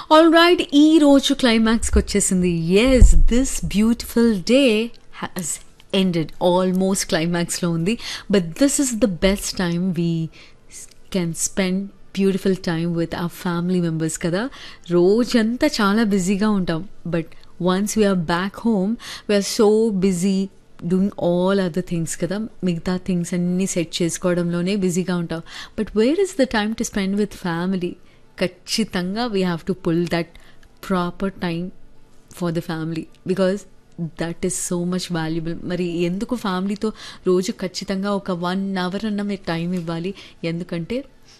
All right ఈ రోజు క్లైమాక్స్కి వచ్చేసింది yes this beautiful day has ended almost క్లైమాక్స్లో ఉంది but this is the best time we can spend beautiful time with a family members కదా రోజంతా చాలా బిజీగా ఉంటాం but once we're back home we're so busy doing all other things కదా మిగతా things అన్నీ సెట్ చేసుకోవడంలోనే బిజీగా ఉంటాం but where is the time to spend with family ఖచ్చితంగా we have to pull that proper time for the family because that is so much valuable మరి ఎందుకు ఫ్యామిలీతో రోజు ఖచ్చితంగా ఒక వన్ అవర్ అన్న మీరు టైం ఇవ్వాలి ఎందుకంటే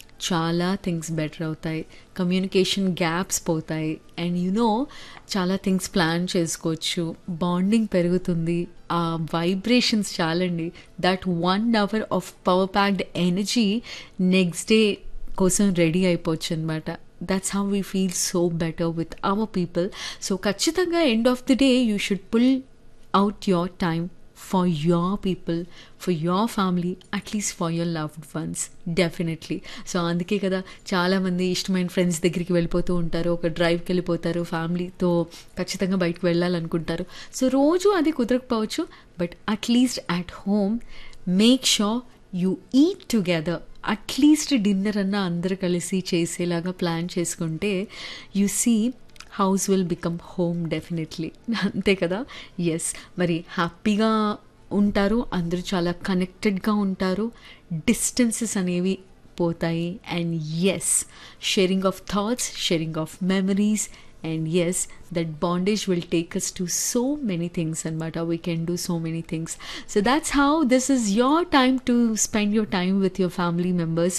చాలా థింగ్స్ బెటర్ అవుతాయి కమ్యూనికేషన్ గ్యాప్స్ పోతాయి అండ్ యునో చాలా థింగ్స్ ప్లాన్ చేసుకోవచ్చు బాండింగ్ పెరుగుతుంది ఆ వైబ్రేషన్స్ చాలండి that one hour of power packed energy next day కోసం రెడీ అయిపోవచ్చు అనమాట that's how we feel so better with our people so ఖచ్చితంగా end of the day you should pull out your time for your people for your family at least for your loved ones definitely so అందుకే కదా చాలామంది ఇష్టమైన friends దగ్గరికి వెళ్ళిపోతూ ఉంటారు ఒక డ్రైవ్కి వెళ్ళిపోతారు ఫ్యామిలీతో ఖచ్చితంగా బయటకు వెళ్ళాలనుకుంటారు సో రోజు అది కుదరకపోవచ్చు but at least at home make sure you eat together at least dinner అన్న అందరు కలిసి చేసేలాగా ప్లాన్ చేసుకుంటే you see house will become home definitely అంతే కదా ఎస్ మరి హ్యాపీగా ఉంటారు అందరూ చాలా కనెక్టెడ్గా ఉంటారు డిస్టెన్సెస్ అనేవి పోతాయి and yes sharing of thoughts sharing of memories and yes that bondage will take us to so many things and matter we can do so many things so that's how this is your time to spend your time with your family members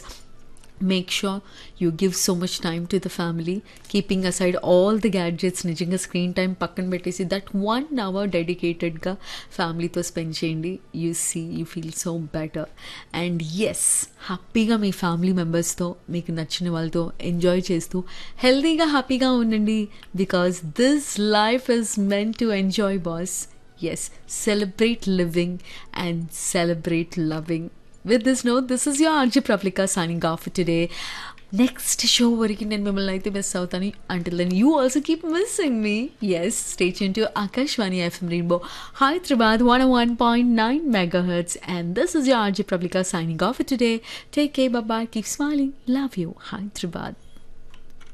make sure you give so much time to the family keeping aside all the gadgets నిజంగా screen time పక్కన పెట్టేసి that one hour డెడికేటెడ్గా ఫ్యామిలీతో spend చేయండి you see you feel so better and yes హ్యాపీగా మీ family మెంబర్స్తో మీకు నచ్చిన వాళ్ళతో ఎంజాయ్ చేస్తూ హెల్తీగా హ్యాపీగా ఉండండి because this life is meant to enjoy boss yes celebrate living and celebrate loving with this note, this is your RJ Praplika signing off for today. Next show వరకు నేను మిమ్మల్ని అయితే మిస్ అవుతాను until then you also keep missing me yes stay tuned to Akashvani FM Rainbow Hyderabad one one point nine mega hertz and this is your RJ Praplika signing off for today. Take care, bye bye, keep smiling, love you, Hyderabad.